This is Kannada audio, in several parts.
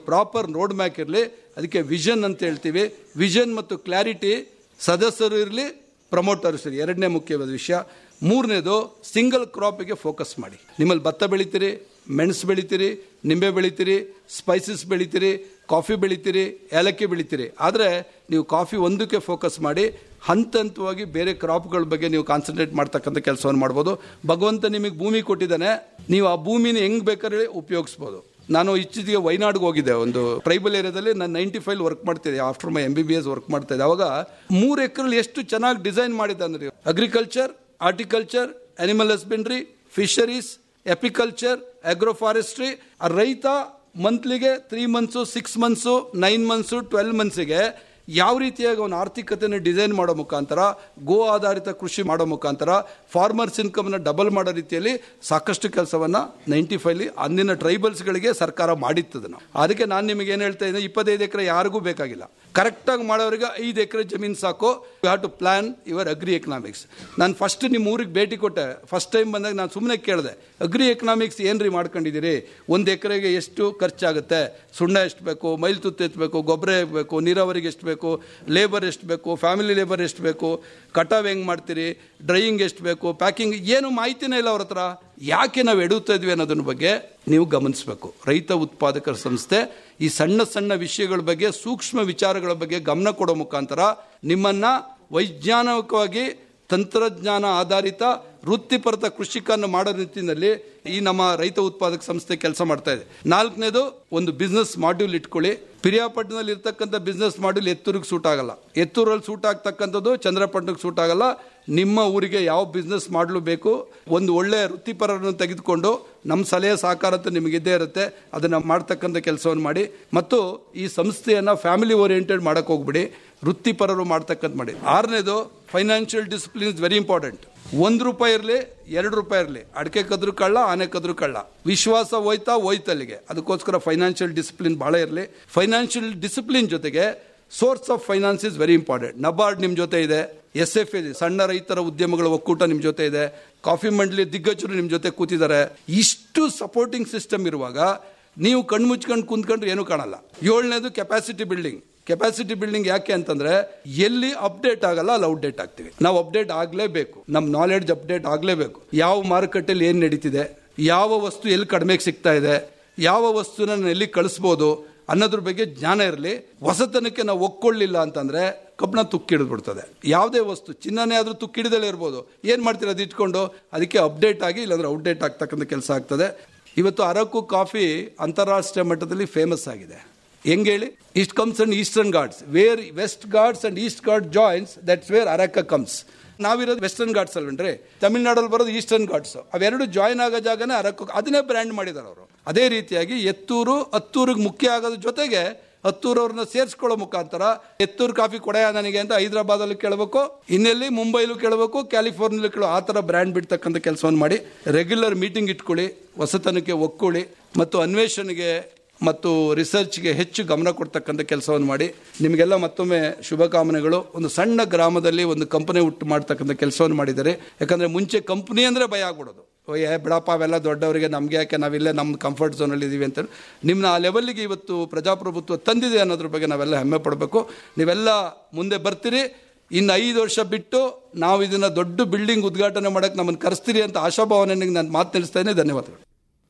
ಪ್ರಾಪರ್ ರೋಡ್ ಮ್ಯಾಕ್ ಇರಲಿ ಅದಕ್ಕೆ ವಿಷನ್ ಅಂತ ಹೇಳ್ತೀವಿ ವಿಷನ್ ಮತ್ತು ಕ್ಲಾರಿಟಿ ಸದಸ್ಯರು ಇರಲಿ ಪ್ರಮೋಟರ್ಸ್ ಇರಲಿ ಎರಡನೇ ಮುಖ್ಯವಾದ ವಿಷಯ ಮೂರನೇದು ಸಿಂಗಲ್ ಕ್ರಾಪಿಗೆ ಫೋಕಸ್ ಮಾಡಿ ನಿಮ್ಮಲ್ಲಿ ಭತ್ತ ಬೆಳಿತೀರಿ ಮೆಣಸು ಬೆಳಿತೀರಿ ನಿಂಬೆ ಬೆಳಿತೀರಿ ಸ್ಪೈಸಸ್ ಬೆಳಿತೀರಿ ಕಾಫಿ ಬೆಳಿತೀರಿ ಏಲಕ್ಕಿ ಬೆಳಿತೀರಿ ಆದರೆ ನೀವು ಕಾಫಿ ಒಂದಕ್ಕೆ ಫೋಕಸ್ ಮಾಡಿ ಹಂತ ಹಂತವಾಗಿ ಬೇರೆ ಕ್ರಾಪ್ಗಳ ಬಗ್ಗೆ ನೀವು ಕಾನ್ಸಂಟ್ರೇಟ್ ಮಾಡ್ತಕ್ಕಂಥ ಕೆಲಸವನ್ನು ಮಾಡ್ಬೋದು ಭಗವಂತ ನಿಮಗೆ ಭೂಮಿ ಕೊಟ್ಟಿದ್ದಾನೆ ನೀವು ಆ ಭೂಮಿನ ಹೆಂಗ್ ಬೇಕಾದ್ರೆ ಉಪಯೋಗಿಸ್ಬೋದು ನಾನು ಇತ್ತೀಚೆಗೆ ವೈನಾಡ್ಗೆ ಹೋಗಿದ್ದೆ ಒಂದು ಟ್ರೈಬಲ್ ಏರಿಯಾದಲ್ಲಿ ನಾನು ನೈಂಟಿ ಫೈವ್ ವರ್ಕ್ ಮಾಡ್ತಿದ್ದೆ after my M B B S work ಮಾಡ್ತಾ ಇದ್ದೆ ಅವಾಗ ಮೂರು ಎಕರೆಲ್ಲಿ ಎಷ್ಟು ಚೆನ್ನಾಗಿ ಡಿಸೈನ್ ಮಾಡಿದ್ದೆ ಅಂದ್ರೆ agriculture horticulture animal husbandry fisheries apiculture agro forestry ಆ ರೈತ ಮಂತ್ಲಿಗೆ three months six months nine months twelve ಮಂತ್ಸಿಗೆ ಯಾವ ರೀತಿಯಾಗಿ ಅವನ ಆರ್ಥಿಕತೆಯನ್ನು ಡಿಸೈನ್ ಮಾಡೋ ಮುಖಾಂತರ ಗೋ ಆಧಾರಿತ ಕೃಷಿ ಮಾಡೋ ಮುಖಾಂತರ ಫಾರ್ಮರ್ಸ್ ಇನ್ಕಮ್ನ ಡಬಲ್ ಮಾಡೋ ರೀತಿಯಲ್ಲಿ ಸಾಕಷ್ಟು ಕೆಲಸವನ್ನ ನೈಂಟಿ ಫೈವ್ಲಿ ಅಂದಿನ ಟ್ರೈಬಲ್ಸ್ಗಳಿಗೆ ಸರ್ಕಾರ ಮಾಡಿತ್ತದನ್ನು ಅದಕ್ಕೆ ನಾನು ನಿಮಗೆ ಏನು ಹೇಳ್ತಾ ಇದ್ದೀನಿ ಇಪ್ಪತ್ತೈದು ಎಕರೆ ಯಾರಿಗೂ ಬೇಕಾಗಿಲ್ಲ ಕರೆಕ್ಟಾಗಿ ಮಾಡೋರಿಗೆ ಐದು ಎಕರೆ ಜಮೀನು ಸಾಕು you have to plan your agri economics ನಾನು ಫಸ್ಟ್ ನಿಮ್ಮ ಊರಿಗೆ ಭೇಟಿ ಕೊಟ್ಟೆ ಫಸ್ಟ್ ಟೈಮ್ ಬಂದಾಗ ನಾನು ಸುಮ್ಮನೆ ಕೇಳಿದೆ ಅಗ್ರಿ ಎಕನಾಮಿಕ್ಸ್ ಏನ್ರಿ ಮಾಡ್ಕೊಂಡಿದ್ದೀರಿ ಒಂದು ಎಕರೆಗೆ ಎಷ್ಟು ಖರ್ಚಾಗುತ್ತೆ ಸುಣ್ಣ ಎಷ್ಟು ಬೇಕು ಮೈಲ್ ತುತ್ತು ಎತ್ತಬೇಕು ಗೊಬ್ಬರ ಬೇಕು ನೀರಾವರಿಗೆ ಎಷ್ಟು ಬೇಕು ಲೇಬರ್ ಎಷ್ಟು ಬೇಕು ಫ್ಯಾಮಿಲಿ ಲೇಬರ್ ಎಷ್ಟು ಬೇಕು ಕಟಾವ್ ಹೆಂಗೆ ಮಾಡ್ತೀರಿ ಡ್ರೈಯಿಂಗ್ ಎಷ್ಟು ಬೇಕು ಪ್ಯಾಕಿಂಗ್ ಏನು ಮಾಹಿತಿನೇ ಇಲ್ಲ ಅವ್ರ ಹತ್ರ ಯಾಕೆ ನಾವು ಎಡುತ್ತಾ ಇದ್ವಿ ಅನ್ನೋದ್ರ ಬಗ್ಗೆ ನೀವು ಗಮನಿಸಬೇಕು ರೈತ ಉತ್ಪಾದಕರ ಸಂಸ್ಥೆ ಈ ಸಣ್ಣ ಸಣ್ಣ ವಿಷಯಗಳ ಬಗ್ಗೆ ಸೂಕ್ಷ್ಮ ವಿಚಾರಗಳ ಬಗ್ಗೆ ಗಮನ ಕೊಡೋ ಮುಖಾಂತರ ನಿಮ್ಮನ್ನ ವೈಜ್ಞಾನಿಕವಾಗಿ ತಂತ್ರಜ್ಞಾನ ಆಧಾರಿತ ವೃತ್ತಿಪರತ ಕೃಷಿಕನ್ನು ಮಾಡೋ ನಿಟ್ಟಿನಲ್ಲಿ ಈ ನಮ್ಮ ರೈತ ಉತ್ಪಾದಕ ಸಂಸ್ಥೆ ಕೆಲಸ ಮಾಡ್ತಾ ಇದೆ ನಾಲ್ಕನೇದು ಒಂದು ಬಿಸ್ನೆಸ್ ಮಾಡ್ಯೂಲ್ ಇಟ್ಕೊಳ್ಳಿ ಪಿರಿಯಾಪಟ್ಟಣದಲ್ಲಿ ಇರ್ತಕ್ಕಂಥ ಬಿಸ್ನೆಸ್ ಮಾಡ್ಯೂಲ್ ಎತ್ತೂರಿಗೆ ಸೂಟ್ ಆಗಲ್ಲ ಎತ್ತೂರಲ್ಲಿ ಸೂಟ್ ಆಗ್ತಕ್ಕಂಥದ್ದು ಚಂದ್ರಪಟ್ಟಣಕ್ಕೆ ಸೂಟ್ ಆಗಲ್ಲ ನಿಮ್ಮ ಊರಿಗೆ ಯಾವ ಬಿಸ್ನೆಸ್ ಮಾಡಲು ಬೇಕು ಒಂದು ಒಳ್ಳೆ ವೃತ್ತಿಪರರನ್ನು ತೆಗೆದುಕೊಂಡು ನಮ್ಮ ಸಲಹೆ ಸಹಕಾರ ಅಂತ ನಿಮಗಿದ್ದೇ ಇರುತ್ತೆ ಅದನ್ನು ಮಾಡ್ತಕ್ಕಂಥ ಕೆಲಸವನ್ನು ಮಾಡಿ ಮತ್ತು ಈ ಸಂಸ್ಥೆಯನ್ನು ಫ್ಯಾಮಿಲಿ ಓರಿಯೆಂಟೆಡ್ ಮಾಡಕ್ಕೆ ಹೋಗ್ಬಿಡಿ ವೃತ್ತಿಪರರು ಮಾಡ್ತಕ್ಕಂಥ ಮಾಡಿ ಆರನೇದು financial discipline is very important ಒಂದು ರೂಪಾಯಿ ಇರಲಿ ಎರಡು ರೂಪಾಯಿ ಇರಲಿ ಅಡಿಕೆ ಕದ್ರು ಕಳ್ಳ ಆನೆ ಕದ್ರು ಕಳ್ಳ ವಿಶ್ವಾಸ ಹೋಯ್ತಾ ಹೋಯ್ತಲ್ಲಿಗೆ ಅದಕ್ಕೋಸ್ಕರ ಫೈನಾನ್ಷಿಯಲ್ ಡಿಸಿಪ್ಲಿನ್ ಭಾಳ ಇರಲಿ ಫೈನಾನ್ಷಿಯಲ್ ಡಿಸಿಪ್ಲಿನ್ ಜೊತೆಗೆ source of finance is very important NABARD ನಿಮ್ಮ ಜೊತೆ ಇದೆ ಎಸ್ ಎಫ್ ಎ ಸಣ್ಣ ರೈತರ ಉದ್ಯಮಗಳ ಒಕ್ಕೂಟ ನಿಮ್ಮ ಜೊತೆ ಇದೆ ಕಾಫಿ ಮಂಡಳಿ ದಿಗ್ಗಜರು ನಿಮ್ಮ ಜೊತೆ ಕೂತಿದ್ದಾರೆ ಇಷ್ಟು ಸಪೋರ್ಟಿಂಗ್ ಸಿಸ್ಟಮ್ ಇರುವಾಗ ನೀವು ಕಣ್ಮುಚ್ಕೊಂಡು ಕುಂತ್ಕೊಂಡ್ರೆ ಏನೂ ಕಾಣಲ್ಲ ಏಳನೇದು ಕೆಪಾಸಿಟಿ ಬಿಲ್ಡಿಂಗ್ ಕೆಪಾಸಿಟಿ ಬಿಲ್ಡಿಂಗ್ ಯಾಕೆ ಅಂತಂದ್ರೆ ಎಲ್ಲಿ ಅಪ್ಡೇಟ್ ಆಗಲ್ಲ ಅಲ್ಲಿ ಔಟ್ಡೇಟ್ ಆಗ್ತೀವಿ ನಾವು ಅಪ್ಡೇಟ್ ಆಗಲೇಬೇಕು ನಮ್ಮ ನಾಲೆಡ್ಜ್ ಅಪ್ಡೇಟ್ ಆಗಲೇಬೇಕು ಯಾವ ಮಾರುಕಟ್ಟೆಯಲ್ಲಿ ಏನು ನಡೀತಿದೆ ಯಾವ ವಸ್ತು ಎಲ್ಲಿ ಕಡಿಮೆಗೆ ಸಿಗ್ತಾ ಇದೆ ಯಾವ ವಸ್ತುನ ನಾನು ಎಲ್ಲಿ ಕಳಿಸ್ಬೋದು ಅನ್ನೋದ್ರ ಬಗ್ಗೆ ಜ್ಞಾನ ಇರಲಿ ಹೊಸತನಕ್ಕೆ ನಾವು ಒಕ್ಕೊಳ್ಳಿಲ್ಲ ಅಂತಂದ್ರೆ ಕಬ್ಬಣ ತುಕ್ಕಿಡಿದ್ಬಿಡ್ತದೆ ಯಾವುದೇ ವಸ್ತು ಚಿನ್ನನೇ ಆದ್ರೂ ತುಕ್ಕಿಡಿದಲೇ ಇರ್ಬೋದು ಏನು ಮಾಡ್ತೀರಾ ಅದು ಇಟ್ಕೊಂಡು ಅದಕ್ಕೆ ಅಪ್ಡೇಟ್ ಆಗಿ ಇಲ್ಲಾಂದ್ರೆ ಔಟ್ಡೇಟ್ ಆಗ್ತಕ್ಕಂಥ ಕೆಲಸ ಆಗ್ತದೆ ಇವತ್ತು ಅರಕು ಕಾಫಿ ಅಂತಾರಾಷ್ಟ್ರೀಯ ಮಟ್ಟದಲ್ಲಿ ಫೇಮಸ್ ಆಗಿದೆ ಹೆಂಗ್ ಹೇಳಿ east comes and eastern Ghats where west Ghats and east ಗಾರ್ಡ್ joints that's where Araku comes ನಾವಿರೋದು ವೆಸ್ಟರ್ನ್ ಘಾಟ್ಸ್ ಅಲ್ವೇನ್ರಿ ತಮಿಳ್ನಾಡಲ್ಲಿ ಬರೋದು ಈಸ್ಟರ್ನ್ ಘಾಟ್ಸ್ ಅವೆರಡು ಜಾಯಿನ್ ಆಗೋ ಜಾಗನೇ ಅರಕು ಅದನ್ನೇ ಬ್ರ್ಯಾಂಡ್ ಮಾಡಿದ್ದಾರೆ ಅವರು ಅದೇ ರೀತಿಯಾಗಿ ಎತ್ತೂರು ಹತ್ತೂರಿಗೆ ಮುಖ್ಯ ಆಗೋದ್ರ ಜೊತೆಗೆ ಹತ್ತೂರವ್ರನ್ನ ಸೇರಿಸ್ಕೊಳ್ಳೋ ಮುಖಾಂತರ ಎತ್ತೂರು ಕಾಫಿ ಕೊಡೆಯ ನನಗೆ ಅಂತ ಹೈದರಾಬಾದಲ್ಲಿ ಕೇಳಬೇಕು ಇನ್ನೆಲ್ಲಿ ಮುಂಬೈಲು ಕೇಳಬೇಕು ಕ್ಯಾಲಿಫೋರ್ನಿಯಲ್ಲೂ ಕೇಳೋ ಆ ಥರ ಬ್ರ್ಯಾಂಡ್ ಬಿಡ್ತಕ್ಕಂಥ ಕೆಲಸವನ್ನು ಮಾಡಿ ರೆಗ್ಯುಲರ್ ಮೀಟಿಂಗ್ ಇಟ್ಕೊಳ್ಳಿ ಹೊಸತನಕ್ಕೆ ಒಕ್ಕೊಳ್ಳಿ ಮತ್ತು ಅನ್ವೇಷಣೆಗೆ ಮತ್ತು ರಿಸರ್ಚ್ಗೆ ಹೆಚ್ಚು ಗಮನ ಕೊಡ್ತಕ್ಕಂಥ ಕೆಲಸವನ್ನು ಮಾಡಿ ನಿಮಗೆಲ್ಲ ಮತ್ತೊಮ್ಮೆ ಶುಭಕಾಮನೆಗಳು ಒಂದು ಸಣ್ಣ ಗ್ರಾಮದಲ್ಲಿ ಒಂದು ಕಂಪನಿ ಹುಟ್ಟು ಮಾಡ್ತಕ್ಕಂಥ ಕೆಲಸವನ್ನು ಮಾಡಿದ್ದಾರೆ ಯಾಕಂದ್ರೆ ಮುಂಚೆ ಕಂಪನಿ ಅಂದ್ರೆ ಭಯ ಆಗ್ಬಿಡೋದು ಓ ಏ ಬಿಡಪ್ಪ ಅವೆಲ್ಲ ದೊಡ್ಡವರಿಗೆ ನಮ್ಗೆ ಯಾಕೆ ನಾವಿಲ್ಲೇ ನಮ್ಮ ಕಂಫರ್ಟ್ ಝೋನಲ್ಲಿ ಇದೀವಿ ಅಂತ ನಿಮ್ಮನ್ನ ಆ ಲೆವೆಲ್ಗೆ ಇವತ್ತು ಪ್ರಜಾಪ್ರಭುತ್ವ ತಂದಿದೆ ಅನ್ನೋದ್ರ ಬಗ್ಗೆ ನಾವೆಲ್ಲ ಹೆಮ್ಮೆ ಪಡಬೇಕು ನೀವೆಲ್ಲ ಮುಂದೆ ಬರ್ತೀರಿ ಇನ್ನು ಐದು ವರ್ಷ ಬಿಟ್ಟು ನಾವು ಇದನ್ನ ದೊಡ್ಡ ಬಿಲ್ಡಿಂಗ್ ಉದ್ಘಾಟನೆ ಮಾಡಕ್ಕೆ ನಮ್ಮನ್ನು ಕರೆಸ್ತೀರಿ ಅಂತ ಆಶಾಭಾವನೆಗೆ ನಾನು ಮಾತು ತಿಳಿಸ್ತೇನೆ ಧನ್ಯವಾದಗಳು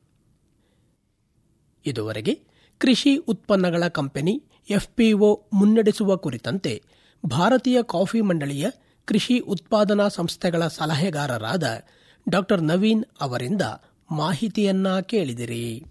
ಇದುವರೆಗೆ ಕೃಷಿ ಉತ್ಪನ್ನಗಳ ಕಂಪನಿ ಎಫ್ಪಿಒ ಮುನ್ನಡೆಸುವ ಕುರಿತಂತೆ ಭಾರತೀಯ ಕಾಫಿ ಮಂಡಳಿಯ ಕೃಷಿ ಉತ್ಪಾದನಾ ಸಂಸ್ಥೆಗಳ ಸಲಹೆಗಾರರಾದ ಡಾ ನವೀನ್ ಅವರಿಂದ ಮಾಹಿತಿಯನ್ನ ಕೇಳಿದಿರಿ